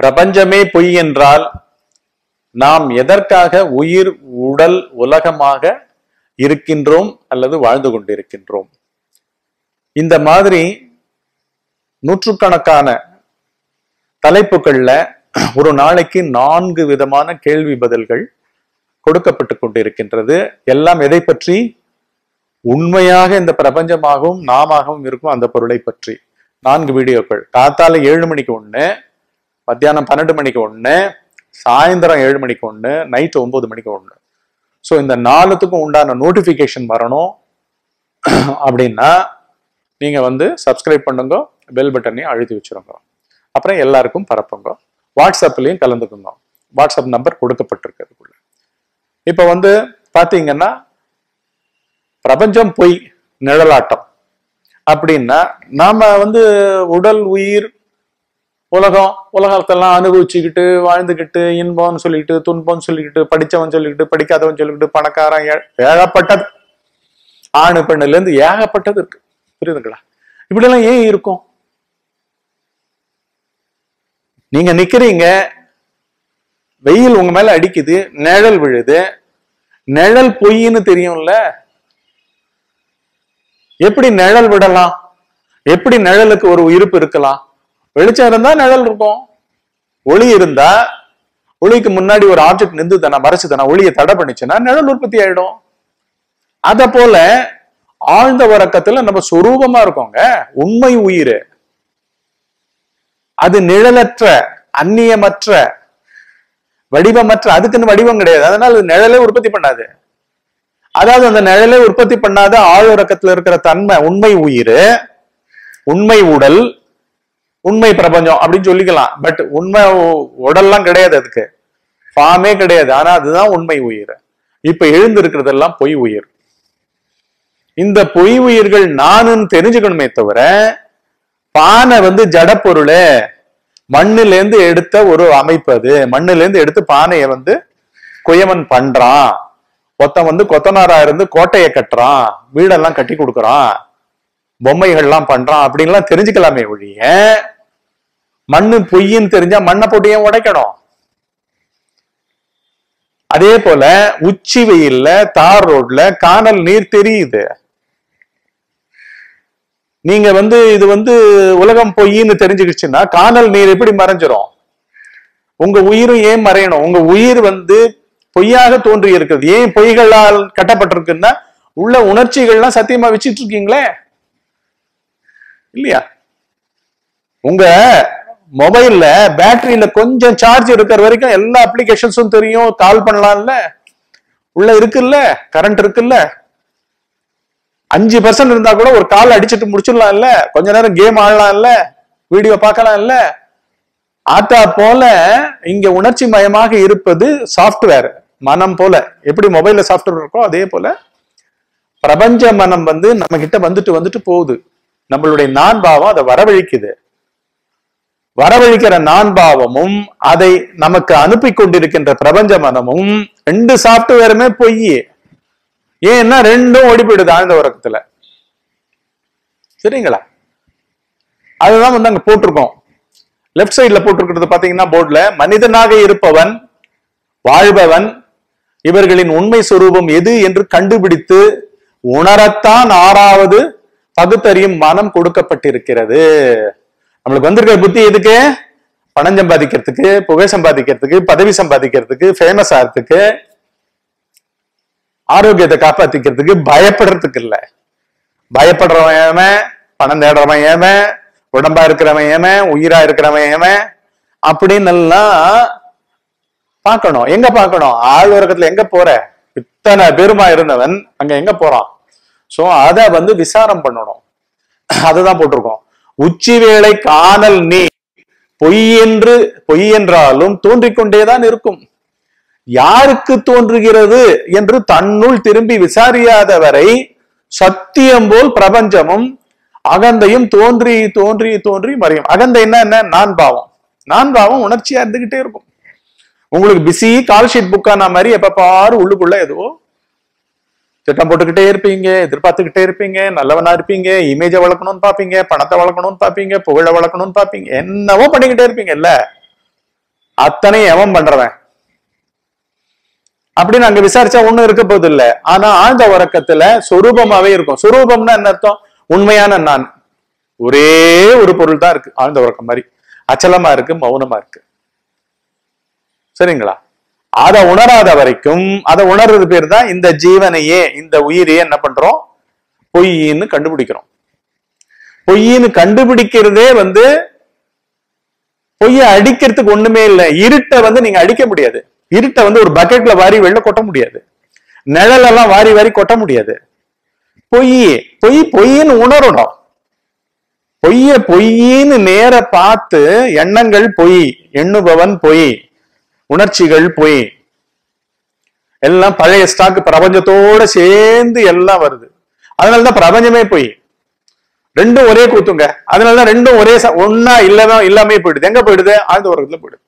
பிரபஞ்சமே பொய் என்றால் நாம் எதற்காக உயிர் உடல் உலகமாக இருக்கின்றோம் அல்லது வாழ்ந்து கொண்டிருக்கின்றோம் இந்த மாதிரி நூற்றுக்கணக்கான தலைப்புகள்ல ஒரு நாளைக்கு நான்கு விதமான கேள்வி பதில்கள் கொடுக்கப்பட்டு கொண்டிருக்கின்றது எல்லாம் எதை பற்றி உண்மையாக இந்த பிரபஞ்சமாகவும் நாமாகவும் இருக்கும் அந்த பொருளை பற்றி நான்கு வீடியோக்கள் காத்தால ஏழு மணிக்கு ஒண்ணு மத்தியானம் பன்னெண்டு மணிக்கு ஒண்ணு சாயந்தரம் ஏழு மணிக்கு ஒண்ணு நைட் ஒன்பது மணிக்கு ஒண்ணு ஸோ இந்த நாலுத்துக்கும் உண்டான நோட்டிஃபிகேஷன் வரணும் அப்படின்னா நீங்க வந்து சப்ஸ்கிரைப் பண்ணுங்க பெல் பட்டனையும் அழுத்தி வச்சிருங்க அப்புறம் எல்லாருக்கும் பரப்புங்க வாட்ஸ்அப்லயும் கலந்துக்குங்க வாட்ஸ்அப் நம்பர் கொடுக்கப்பட்டிருக்கு அதுக்குள்ள இப்போ வந்து பாத்தீங்கன்னா பிரபஞ்சம் பொய் நிழலாட்டம் அப்படின்னா நாம வந்து உடல் உயிர் உலகம் உலகத்தெல்லாம் அனுபவிச்சுக்கிட்டு வாழ்ந்துக்கிட்டு இன்பம்னு சொல்லிக்கிட்டு துன்பம்னு சொல்லிக்கிட்டு படிச்சவன் சொல்லிக்கிட்டு படிக்காதவன் சொல்லிக்கிட்டு பணக்காரன் ஏ- ஏகப்பட்டது ஆணு பெண்ணுல இருந்து ஏகப்பட்டது இருக்கு புரியுதுங்களா இப்படியெல்லாம் ஏன் இருக்கும் நீங்க நிக்கிறீங்க வெயில் உங்க மேல அடிக்குது நிழல் விழுது நிழல் பொய்ன்னு தெரியும்ல எப்படி நிழல் விடலாம் எப்படி நிழலுக்கு ஒரு இருப்பு இருக்கலாம் வெளிச்சம் இருந்தா நிழல் இருக்கும் ஒளி இருந்தா ஒளிக்கு முன்னாடி ஒரு ஆப்ஜெக்ட் நின்று தானே மறைச்சு தானே ஒளியை தடை பண்ணிச்சுன்னா நிழல் உற்பத்தி ஆயிடும் அத போல ஆழ்ந்த உறக்கத்துல நம்ம சொரூபமா இருக்கோங்க உண்மை உயிர் அது நிழலற்ற அந்நியமற்ற வடிவமற்ற அதுக்குன்னு வடிவம் கிடையாது அதனால அது நிழலே உற்பத்தி பண்ணாது அதாவது அந்த நிழலே உற்பத்தி பண்ணாத ஆழ் உறக்கத்துல இருக்கிற தன்மை உண்மை உயிர் உண்மை உடல் உண்மை பிரபஞ்சம் அப்படின்னு சொல்லிக்கலாம் பட் உண்மை உ- உடல்லாம் கிடையாது அதுக்கு ஃபார்மே கிடையாது ஆனா அதுதான் உண்மை உயிர் இப்ப எழுந்திருக்கிறதெல்லாம் பொய் உயிர் இந்த பொய் உயிர்கள் நானுன்னு தெரிஞ்சுக்கணுமே தவிர பானை வந்து ஜடப்பொருள் மண்ணுல இருந்து எடுத்த ஒரு அமைப்பு அது மண்ணுல இருந்து எடுத்து பானையை வந்து குயவன் பண்றான் ஒருத்தன் வந்து கொத்தனாரா இருந்து கோட்டையை கட்டுறான் வீடெல்லாம் கட்டி கொடுக்கறான் பொம்மைகள்லாம் பண்றான் அப்படின்லாம் தெரிஞ்சுக்கலாமே ஒழிய மண்ணு பொய்ன்னு தெரிஞ்சா மண்ணை போட்டு ஏன் உடைக்கணும் அதே போல உச்சி வெயில்ல தார் ரோட்ல காணல் நீர் தெரியுது நீங்க வந்து இது வந்து உலகம் பொய்ன்னு தெரிஞ்சுக்கிச்சுன்னா காணல் நீர் எப்படி மறைஞ்சிரும் உங்க உயிரும் ஏன் மறையணும் உங்க உயிர் வந்து பொய்யாக தோன்றி இருக்கிறது ஏன் பொய்களால் கட்டப்பட்டிருக்குன்னா உள்ள உணர்ச்சிகள்லாம் சத்தியமா வச்சிட்டு இருக்கீங்களே இல்லையா உங்க மொபைல்ல பேட்டரியில கொஞ்சம் சார்ஜ் இருக்கிற வரைக்கும் எல்லா அப்ளிகேஷன்ஸும் தெரியும் கால் பண்ணலாம்ல உள்ள இருக்குல்ல கரண்ட் இருக்குல்ல அஞ்சு பர்சன்ட் இருந்தா கூட ஒரு கால் அடிச்சிட்டு முடிச்சிடலாம்ல கொஞ்ச நேரம் கேம் ஆடலாம்ல வீடியோ பார்க்கலாம்ல ஆத்தா போல இங்க உணர்ச்சி மயமாக இருப்பது சாஃப்ட்வேர் மனம் போல எப்படி மொபைல்ல சாஃப்ட்வேர் இருக்கோ அதே போல பிரபஞ்ச மனம் வந்து நம்ம கிட்ட வந்துட்டு வந்துட்டு போகுது நம்மளுடைய நான் பாவம் அதை வரவழைக்குது வரவழைக்கிற நான் பாவமும் அதை நமக்கு அனுப்பி கொண்டிருக்கின்ற பிரபஞ்ச மனமும் ரெண்டு சாஃப்ட்வேருமே பொய் ஏன்னா ரெண்டும் ஓடி போயிடுது ஆழ்ந்த உறக்கத்துல சரிங்களா அதுதான் வந்து அங்க போட்டிருக்கோம் லெஃப்ட் சைடுல போட்டிருக்கிறது பாத்தீங்கன்னா போர்டுல மனிதனாக இருப்பவன் வாழ்பவன் இவர்களின் உண்மை சொரூபம் எது என்று கண்டுபிடித்து உணரத்தான் ஆறாவது பகுத்தறியும் மனம் கொடுக்கப்பட்டிருக்கிறது நம்மளுக்கு வந்திருக்கிற புத்தி எதுக்கு பணம் சம்பாதிக்கிறதுக்கு புகை சம்பாதிக்கிறதுக்கு பதவி சம்பாதிக்கிறதுக்கு ஃபேமஸ் ஆகிறதுக்கு ஆரோக்கியத்தை காப்பாத்திக்கிறதுக்கு பயப்படுறதுக்கு இல்ல பயப்படுறவன் ஏவன் பணம் தேடுறவன் ஏவன் உடம்பா இருக்கிறவன் ஏவன் உயிரா இருக்கிறவன் ஏவன் அப்படின்னு எல்லாம் பார்க்கணும் எங்க பார்க்கணும் ஆள் உறக்கத்துல எங்க போற இத்தனை பெருமா இருந்தவன் அங்க எங்க போறான் சோ அத வந்து விசாரம் பண்ணணும் அதுதான் போட்டிருக்கோம் உச்சி வேளை காணல் நீ பொய் என்று பொய் என்றாலும் தோன்றிக் கொண்டேதான் இருக்கும் யாருக்கு தோன்றுகிறது என்று தன்னுள் திரும்பி விசாரியாதவரை சத்தியம் போல் பிரபஞ்சமும் அகந்தையும் தோன்றி தோன்றி தோன்றி மறையும் அகந்தைன்னா என்ன நான் பாவம் நான் பாவம் உணர்ச்சியா இருந்துகிட்டே இருக்கும் உங்களுக்கு பிஸி கால் ஷீட் புக்கான மாதிரி எப்ப பாரு உள்ளுக்குள்ள ஏதோ திட்டம் போட்டுக்கிட்டே இருப்பீங்க எதிர்பார்த்துக்கிட்டே இருப்பீங்க நல்லவனா இருப்பீங்க இமேஜை வளர்க்கணும்னு பாப்பீங்க பணத்தை வளர்க்கணும்னு பாப்பீங்க புகழை வளர்க்கணும்னு பாப்பீங்க என்னவோ பண்ணிக்கிட்டே இருப்பீங்க இல்ல அத்தனையும் எவன் பண்றவன் அப்படின்னு அங்க விசாரிச்சா ஒண்ணும் இருக்க போகுது இல்ல ஆனா ஆழ்ந்த உறக்கத்துல சொரூபமாவே இருக்கும் சொரூபம்னா என்ன அர்த்தம் உண்மையான நான் ஒரே ஒரு பொருள் தான் இருக்கு ஆழ்ந்த உறக்கம் மாதிரி அச்சலமா இருக்கு மௌனமா இருக்கு சரிங்களா அதை உணராத வரைக்கும் அதை உணர்றது பேர் தான் இந்த ஜீவனையே இந்த உயிரையே என்ன பண்றோம் பொய்ன்னு கண்டுபிடிக்கிறோம் பொய்ன்னு கண்டுபிடிக்கிறதே வந்து பொய்ய அடிக்கிறதுக்கு ஒண்ணுமே இல்லை இருட்டை வந்து நீங்க அடிக்க முடியாது இருட்டை வந்து ஒரு பக்கெட்ல வாரி வெளில கொட்ட முடியாது நிழலெல்லாம் வாரி வாரி கொட்ட முடியாது பொய் பொய் பொய்ன்னு உணரணும் பொய்ய பொய்ன்னு நேர பார்த்து எண்ணங்கள் பொய் எண்ணுபவன் பொய் உணர்ச்சிகள் பொய் எல்லாம் பழைய ஸ்டாக் பிரபஞ்சத்தோட சேர்ந்து எல்லாம் வருது அதனாலதான் பிரபஞ்சமே பொய் ரெண்டும் ஒரே கூத்துங்க அதனாலதான் ரெண்டும் ஒரே ச- ஒண்ணா இல்லாம இல்லாமே போயிடுது எங்க போயிடுது ஆழ்ந்த உலகத்துல போயிடுது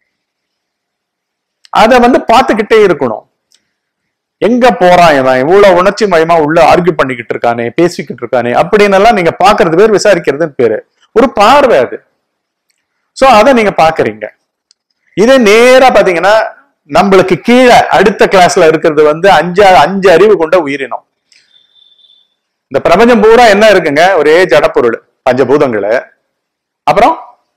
அத வந்து பார்த்துக்கிட்டே இருக்கணும் எங்க போறான் இவன் இவ்வளவு உணர்ச்சி மயமா உள்ள ஆர்கியூ பண்ணிக்கிட்டு இருக்கானே பேசிக்கிட்டு இருக்கானே அப்படின்னு எல்லாம் நீங்க பாக்குறது பேர் விசாரிக்கிறதுன்னு பேரு ஒரு பார்வை அது சோ அதை நீங்க பாக்குறீங்க இதே நேரா பாத்தீங்கன்னா நம்மளுக்கு கீழே அடுத்த கிளாஸ்ல இருக்கிறது வந்து அஞ்சு அஞ்சு அறிவு கொண்ட உயிரினம் இந்த பிரபஞ்சம் பூரா என்ன இருக்குங்க ஒரே ஜடப்பொருள் பஞ்சபூதங்களு அப்புறம்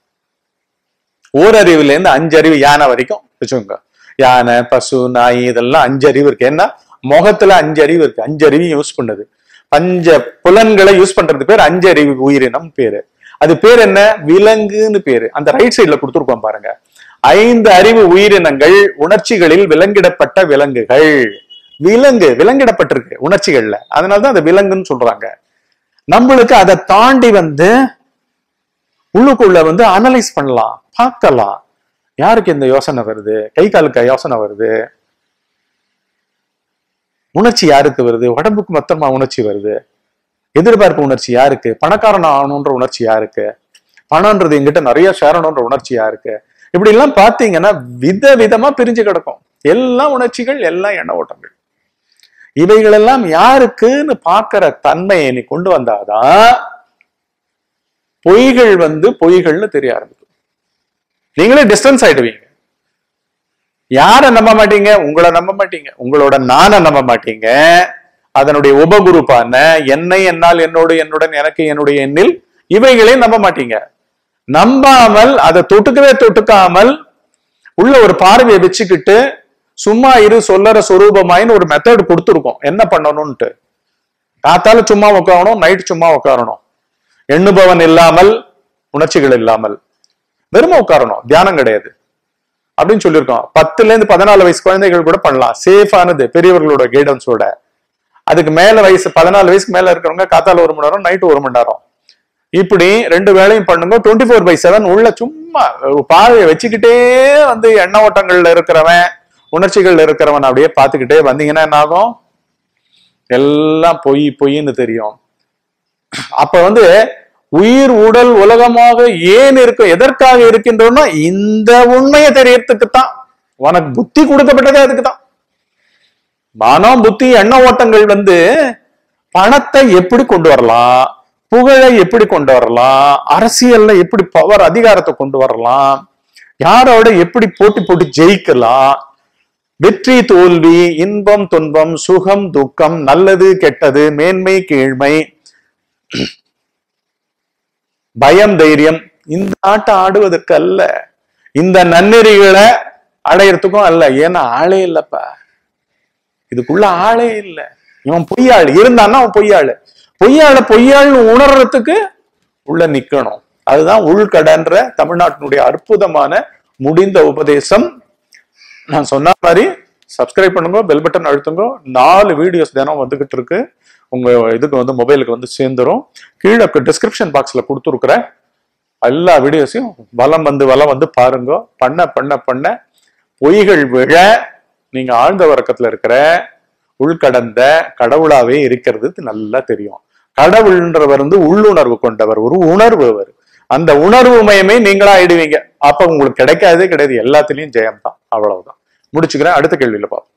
ஓரறிவுல இருந்து அஞ்சு அறிவு யானை வரைக்கும் வச்சுக்கோங்க யானை பசு நாய் இதெல்லாம் அஞ்சு அறிவு இருக்கு ஏன்னா முகத்துல அஞ்சு அறிவு இருக்கு அஞ்சு அறிவையும் யூஸ் பண்ணுது பஞ்ச புலன்களை யூஸ் பண்றது பேர் அஞ்சு அறிவு உயிரினம் பேரு அது பேர் என்ன விலங்குன்னு பேரு அந்த ரைட் சைடுல கொடுத்துருக்கோம் பாருங்க ஐந்து அறிவு உயிரினங்கள் உணர்ச்சிகளில் விலங்கிடப்பட்ட விலங்குகள் விலங்கு விலங்கிடப்பட்டிருக்கு உணர்ச்சிகள்ல அதனாலதான் அதை விலங்குன்னு சொல்றாங்க நம்மளுக்கு அதை தாண்டி வந்து உள்ளுக்குள்ள வந்து அனலைஸ் பண்ணலாம் பார்க்கலாம் யாருக்கு இந்த யோசனை வருது கை காலுக்கு யோசனை வருது உணர்ச்சி யாருக்கு வருது உடம்புக்கு மொத்தமா உணர்ச்சி வருது எதிர்பார்ப்பு உணர்ச்சி யாருக்கு பணக்காரன் ஆகணுன்ற உணர்ச்சி யாருக்கு பணம்ன்றது எங்கிட்ட நிறைய சேரணுன்ற உணர்ச்சி யாருக்கு இப்படி எல்லாம் பாத்தீங்கன்னா வித விதமா பிரிஞ்சு கிடக்கும் எல்லா உணர்ச்சிகள் எல்லாம் எண்ண ஓட்டங்கள் இவைகளெல்லாம் யாருக்குன்னு பார்க்கிற தன்மையை நீ கொண்டு வந்தாதான் பொய்கள் வந்து பொய்கள்னு தெரிய ஆரம்பிக்கும் நீங்களே டிஸ்டன்ஸ் ஆயிடுவீங்க யாரை நம்ப மாட்டீங்க உங்களை நம்ப மாட்டீங்க உங்களோட நானை நம்ப மாட்டீங்க அதனுடைய உபகுருப்பான என்னை என்னால் என்னோடு என்னுடன் எனக்கு என்னுடைய எண்ணில் இவைகளே நம்ப மாட்டீங்க நம்பாமல் அதை தொட்டுக்கவே தொட்டுக்காமல் உள்ள ஒரு பார்வையை வச்சுக்கிட்டு சும்மா இரு சொல்லற சொரூபமாயின்னு ஒரு மெத்தட் கொடுத்துருக்கோம் என்ன பண்ணணும்ட்டு காத்தால சும்மா உட்காரணும் நைட் சும்மா உட்காரணும் எண்ணுபவன் இல்லாமல் உணர்ச்சிகள் இல்லாமல் வெறும உட்காரணும் தியானம் கிடையாது அப்படின்னு சொல்லியிருக்கோம் பத்துல இருந்து பதினாலு வயசு குழந்தைகள் கூட பண்ணலாம் சேஃபானது பெரியவர்களோட கைடன்ஸோட அதுக்கு மேல வயசு பதினாலு வயசுக்கு மேல இருக்கிறவங்க காத்தால ஒரு மணி நேரம் நைட்டு ஒரு மணி நேரம் இப்படி ரெண்டு வேலையும் பண்ணுங்க டுவெண்ட்டி ஃபோர் பை செவன் உள்ள சும்மா பாவையை வச்சுக்கிட்டே வந்து எண்ண ஓட்டங்கள்ல இருக்கிறவன் உணர்ச்சிகள்ல இருக்கிறவன் அப்படியே பார்த்துக்கிட்டே வந்தீங்கன்னா என்ன ஆகும் எல்லாம் பொய் பொய்ன்னு தெரியும் அப்ப வந்து உயிர் உடல் உலகமாக ஏன் இருக்கும் எதற்காக இருக்கின்றோம்னா இந்த உண்மையை தெரியறதுக்கு தான் உனக்கு புத்தி கொடுக்கப்பட்டதே அதுக்கு தான் மனம் புத்தி எண்ண ஓட்டங்கள் வந்து பணத்தை எப்படி கொண்டு வரலாம் புகழை எப்படி கொண்டு வரலாம் அரசியல்ல எப்படி பவர் அதிகாரத்தை கொண்டு வரலாம் யாரோட எப்படி போட்டி போட்டு ஜெயிக்கலாம் வெற்றி தோல்வி இன்பம் துன்பம் சுகம் துக்கம் நல்லது கெட்டது மேன்மை கீழ்மை பயம் தைரியம் இந்த ஆட்டம் ஆடுவதற்கு அல்ல இந்த நன்னெறிகளை அடையறதுக்கும் அல்ல ஏன்னா ஆளே இல்லப்பா இதுக்குள்ள ஆளே இல்ல இவன் பொய்யாள் இருந்தான்னா அவன் பொய்யாளு பொய்யாள பொய்யாள்னு உணர்றதுக்கு உள்ள நிக்கணும் அதுதான் உள்கடன்ற தமிழ்நாட்டினுடைய அற்புதமான முடிந்த உபதேசம் நான் சொன்ன மாதிரி சப்ஸ்கிரைப் பண்ணுங்க பெல் பட்டன் அழுத்துங்க நாலு வீடியோஸ் தினம் வந்துகிட்டு இருக்கு உங்க இதுக்கு வந்து மொபைலுக்கு வந்து சேர்ந்துரும் கீழே டிஸ்கிரிப்ஷன் பாக்ஸ்ல கொடுத்துருக்குற எல்லா வீடியோஸையும் வலம் வந்து வலம் வந்து பாருங்க பண்ண பண்ண பண்ண பொய்கள் விழ நீங்க ஆழ்ந்த உறக்கத்துல இருக்கிற உள்கடந்த கடவுளாவே இருக்கிறது நல்லா தெரியும் கடவுள்ன்றவர் வந்து உள்ளுணர்வு கொண்டவர் ஒரு உணர்வு அவர் அந்த உணர்வு மயமே நீங்களா ஆயிடுவீங்க அப்ப உங்களுக்கு கிடைக்காதே கிடையாது எல்லாத்துலயும் ஜெயம் தான் அவ்வளவுதான் முடிச்சுக்கிறேன் அடுத்த கேள்வியில பார்ப்போம்